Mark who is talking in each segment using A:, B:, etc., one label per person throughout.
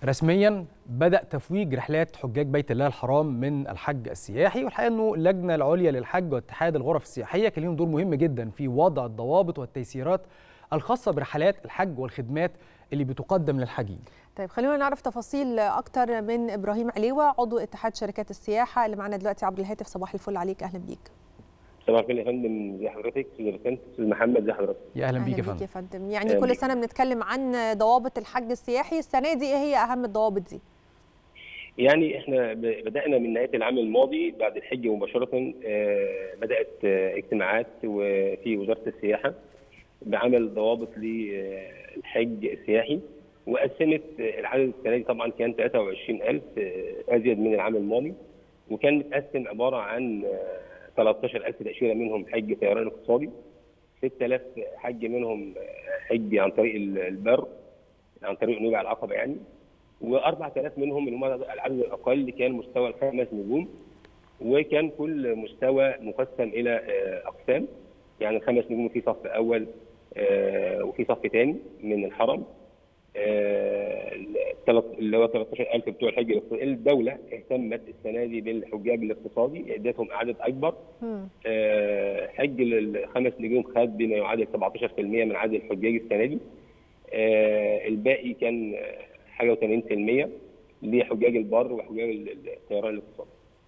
A: رسميا بدأ تفويج رحلات حجاج بيت الله الحرام من الحج السياحي والحقيقه انه اللجنه العليا للحج واتحاد الغرف السياحيه كان لهم دور مهم جدا في وضع الضوابط والتيسيرات الخاصه برحلات الحج والخدمات اللي بتقدم للحاجين.
B: طيب خلينا نعرف تفاصيل اكتر من ابراهيم عليوه عضو اتحاد شركات السياحه اللي معانا دلوقتي عبر الهاتف صباح الفل عليك اهلا بيك.
C: صباح الخير يا فندم زي حضرتك استاذ بسنت استاذ محمد زي حضرتك
A: يا اهلا بيك يا
B: بيك يا
A: فندم.
B: فندم يعني كل سنه بنتكلم عن ضوابط الحج السياحي السنه دي ايه هي اهم الضوابط دي؟
C: يعني احنا ب- بدانا من نهايه العام الماضي بعد الحج مباشره آه، بدات آه، اجتماعات وفي وزاره السياحه بعمل ضوابط للحج السياحي وقسمت آه، العدد السنه دي طبعا كان 23000 آه، ازيد من العام الماضي وكان متقسم عباره عن آه، 13000 تاشيره منهم حج طيران اقتصادي 6000 حج منهم آه، حج عن طريق ال- البر عن طريق نوبع العقبه يعني و4000 منهم اللي هم العدد الاقل كان مستوى الخمس نجوم وكان كل مستوى مقسم الى آه، اقسام يعني خمس نجوم في صف اول آه، وفي صف ثاني من الحرم آه، التلت- اللي هو 13000 بتوع الحج الاقتصادي الدوله اهتمت السنه دي بالحجاج الاقتصادي ادتهم عدد اكبر
B: مم.
C: آه، حج الخمس نجوم خد بما يعادل 17% من عدد الحجاج السنه دي آه، الباقي كان آه، حاجه و80% لحجاج البر وحجاج ال- ال- الطيران الاقتصادي.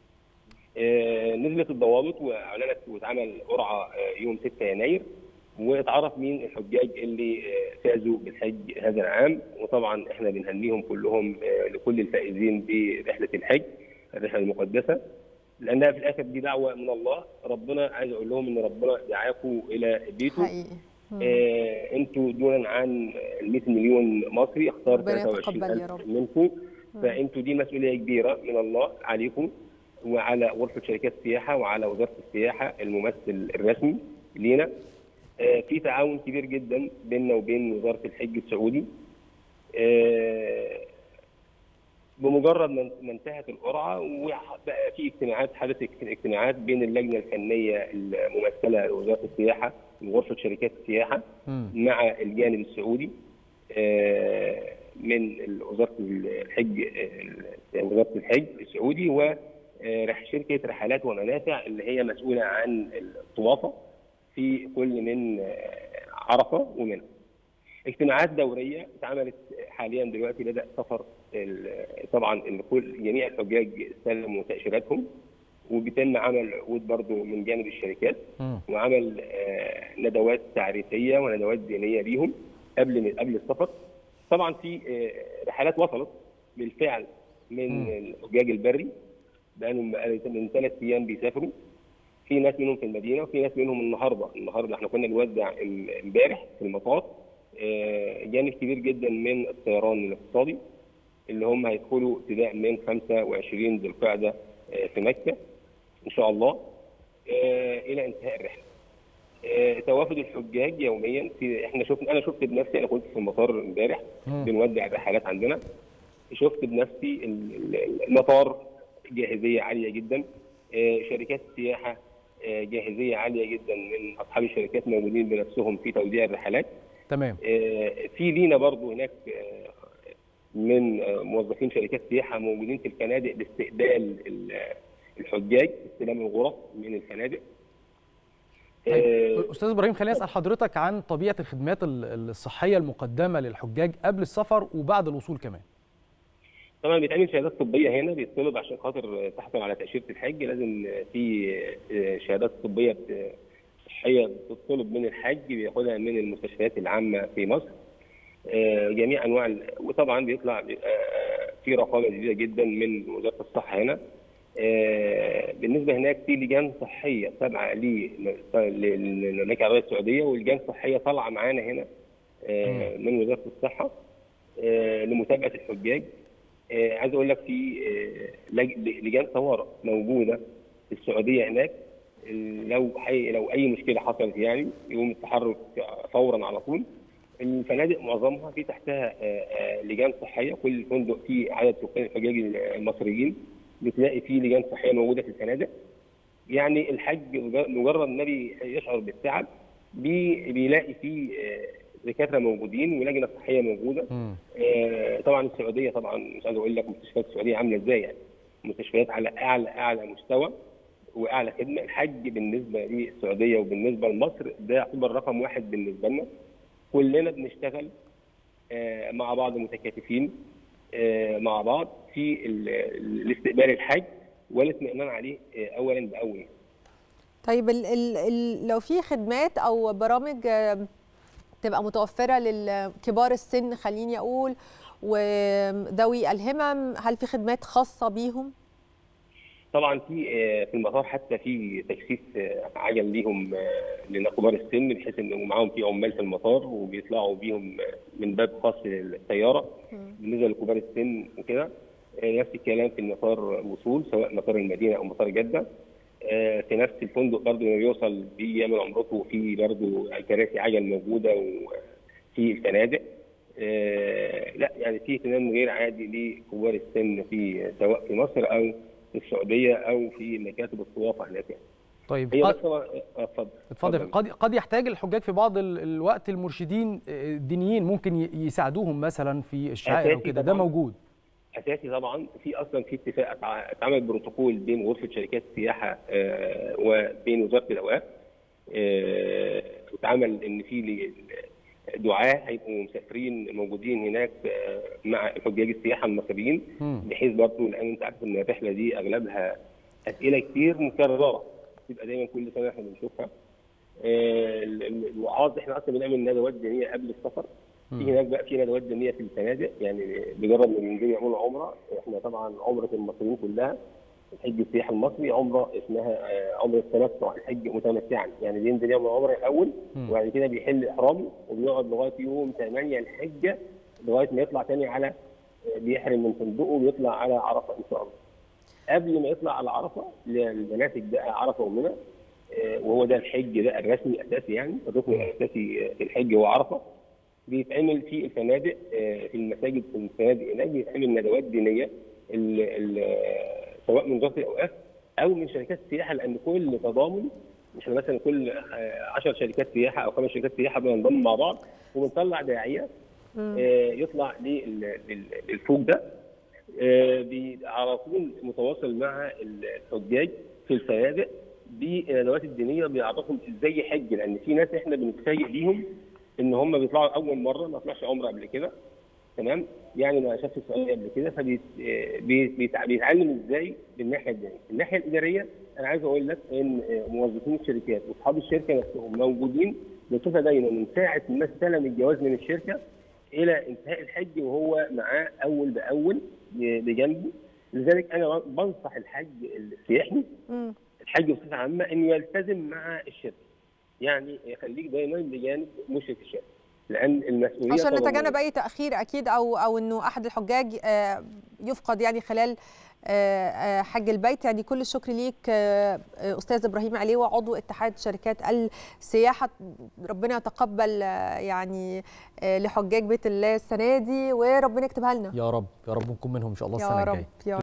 C: آه، نزلت الضوابط واعلنت واتعمل قرعه آه، يوم 6 يناير واتعرف مين الحجاج اللي آه، فازوا بالحج هذا العام وطبعا احنا بنهنيهم كلهم آه، لكل الفائزين برحله الحج الرحله المقدسه لانها في الاخر دي دعوه من الله ربنا عايز اقول لهم ان ربنا دعاكم الى بيته
B: حقيقي مم.
C: آه، انتوا دونا عن ال 100 مليون مصري اختار
B: ربنا يتقبل
C: 23
B: يا رب.
C: ألف منكم فانتوا دي مسؤوليه كبيره من الله عليكم وعلى غرفه شركات السياحه وعلى وزاره السياحه الممثل الرسمي لينا آه، في تعاون كبير جدا بيننا وبين وزاره الحج السعودي آه، بمجرد ما ما انتهت القرعه وبقى في اجتماعات حدثت اجتماعات بين اللجنه الفنيه الممثله لوزاره السياحه وغرفه شركات السياحه
A: مم.
C: مع الجانب السعودي آه، من وزاره الحج آه، وزاره الحج السعودي وشركه رحلات ومنافع اللي هي مسؤوله عن الطوافه في كل من آه، عرفه ومنى. اجتماعات دوريه اتعملت حاليا دلوقتي بدا سفر ال- طبعا الكل جميع الحجاج استلموا تاشيراتهم وبيتم عمل عقود برضو من جانب الشركات
A: مم.
C: وعمل آه، ندوات تعريفيه وندوات دينيه ليهم قبل من قبل السفر طبعا في آه، رحلات وصلت بالفعل من
A: مم.
C: الحجاج البري بقالهم من ثلاث ايام بيسافروا في ناس منهم في المدينه وفي ناس منهم النهارده النهارده احنا كنا بنودع ام- امبارح في المطار آه، جانب كبير جدا من الطيران الاقتصادي اللي هم هيدخلوا ابتداء من 25 ذي القعده آه، في مكه ان شاء الله آه، الى انتهاء الرحله. آه، توافد الحجاج يوميا في احنا شفنا انا شفت بنفسي انا كنت في المطار امبارح
A: مم.
C: بنودع الرحلات عندنا شفت بنفسي ال- ال- المطار جاهزيه عاليه جدا آه، شركات السياحه آه، جاهزيه عاليه جدا من اصحاب الشركات موجودين بنفسهم في توديع الرحلات
A: تمام
C: آه، في لينا برضو هناك آه، من آه، موظفين شركات سياحه موجودين في الفنادق لاستقبال ال- الحجاج استلام الغرف من الفنادق
A: طيب
C: آه،
A: استاذ ابراهيم خليني اسال حضرتك عن طبيعه الخدمات ال- الصحيه المقدمه للحجاج قبل السفر وبعد الوصول كمان.
C: طبعا بيتعمل شهادات طبيه هنا بيطلب عشان خاطر تحصل على تاشيره الحج لازم في آه، شهادات طبيه بت- صحيه بتطلب من الحج بياخدها من المستشفيات العامه في مصر آه، جميع انواع ال- وطبعا بيطلع بيبقى في رقابه شديده جدا من وزاره الصحه هنا آه، بالنسبه هناك في لجان صحيه تابعه لل- للمملكه العربيه السعوديه ولجان صحيه طالعه معانا هنا آه، من وزاره الصحه آه، لمتابعه الحجاج آه، عايز اقول لك في آه، لج- لجان طوارئ موجوده في السعوديه هناك لو حي لو اي مشكله حصلت يعني يقوم التحرك فورا على طول الفنادق معظمها في تحتها آه، آه، لجان صحيه كل فندق فيه عدد سكان الحجاج المصريين بتلاقي فيه لجان صحيه موجوده في الفنادق يعني الحج مجرد ما بي- يشعر بالتعب بي- بيلاقي فيه آه، دكاتره موجودين ولجنه صحيه موجوده
A: مم.
C: آه، طبعا السعوديه طبعا مش عايز اقول لك مستشفيات السعوديه عامله ازاي يعني مستشفيات على اعلى اعلى مستوى واعلى خدمه الحج بالنسبه للسعوديه وبالنسبه لمصر ده يعتبر رقم واحد بالنسبه لنا كلنا بنشتغل آه، مع بعض متكاتفين آه، مع بعض في ال- ال- الاستقبال الحج والاطمئنان عليه آه، اولا باول
B: طيب ال ال ال لو في خدمات او برامج آه، تبقى متوفره لكبار السن خليني اقول وذوي الهمم هل في خدمات خاصه بيهم؟
C: طبعا في آه، في المطار حتى في تكثيف آه، عجل ليهم آه، لكبار السن بحيث ان معاهم في عمال في المطار وبيطلعوا بيهم آه، من باب خاص للسياره بالنسبه لكبار السن وكده آه، نفس الكلام في المطار وصول سواء مطار المدينه او مطار جده آه، في نفس الفندق برضه لما بيوصل بيعمل عمرته في برضه كراسي عجل موجوده وفي الفنادق آه، لا يعني في اهتمام غير عادي لكبار السن في سواء في مصر او في السعوديه او في مكاتب الضيافه هناك يعني.
A: طيب
C: هي
A: قد-
C: بس هو- آه، اتفضل
A: اتفضل قد قد يحتاج الحجاج في بعض ال- الوقت المرشدين آه، الدينيين ممكن ي- يساعدوهم مثلا في الشعائر
C: أساسي
A: وكده ده
C: طبعاً.
A: موجود
C: اساسي طبعا في اصلا في اتفاق اتع- اتعمل بروتوكول بين غرفه شركات السياحه آه، وبين وزاره الاوقاف آه، واتعمل ان في ل- دعاه هيبقوا مسافرين موجودين هناك آه، مع حجاج السياحه المصريين
A: مم.
C: بحيث برضه لان انت عارف ان الرحله دي اغلبها اسئله كتير مكرره تبقى دايما كل سنه احنا بنشوفها آه، ال- ال- الوعاظ احنا اصلا بنعمل ندوات دينيه قبل السفر في هناك بقى في ندوات دينيه في الفنادق يعني بجرب ما بينزلوا يعملوا عمره احنا طبعا عمره المصريين كلها الحج السياحي المصري عمره اسمها آه، عمره التمتع الحج متمتعا يعني بينزل يعمل عمره الاول
A: مم.
C: وبعد كده بيحل احرامه وبيقعد لغايه يوم 8 الحجه لغايه ما يطلع تاني على آه، بيحرم من فندقه ويطلع على عرفه ان شاء الله. قبل ما يطلع على عرفه للمناسك بقى عرفه ومنى آه، وهو ده الحج ده الرسمي الاساسي يعني الركن الاساسي في الحج هو عرفه بيتعمل في الفنادق آه، في المساجد في الفنادق هناك بيتعمل ندوات دينيه ال- ال- سواء من وزاره الاوقاف او من شركات السياحه لان كل تضامن احنا مثلا كل 10 شركات سياحه او خمس شركات سياحه بننضم مع بعض وبنطلع داعيه آه، يطلع لل- لل- للفوق ده آه، بي- على طول متواصل مع الحجاج في الفنادق بالندوات الدينيه بيعرفهم ازاي يحج لان في ناس احنا بنتفاجئ بيهم ان هم بيطلعوا اول مره ما طلعش عمره قبل كده تمام يعني ما شافش السعوديه قبل كده فبيتعلم ازاي بالناحيه الدينيه الناحيه الاداريه انا عايز اقول لك ان آه، موظفين الشركات واصحاب الشركه نفسهم موجودين بصفه دايما من ساعه ما استلم الجواز من الشركه الى انتهاء الحج وهو معاه اول باول بجنبه لذلك انا بنصح الحج السياحي
B: مم.
C: الحج بصفه عامه انه يلتزم مع الشركه يعني يخليك دايما بجانب مشرف الشركه لان المسؤوليه
B: عشان
C: طبعاً
B: نتجنب اي تاخير اكيد او او انه احد الحجاج آه، يفقد يعني خلال آه، آه، حج البيت يعني كل الشكر ليك آه، آه، استاذ ابراهيم عليوه عضو اتحاد شركات السياحه ربنا يتقبل آه، يعني آه، لحجاج بيت الله السنه دي وربنا يكتبها لنا
A: يا رب يا رب نكون منهم ان شاء الله
B: يا
A: السنه
B: رب
A: الجايه
B: يا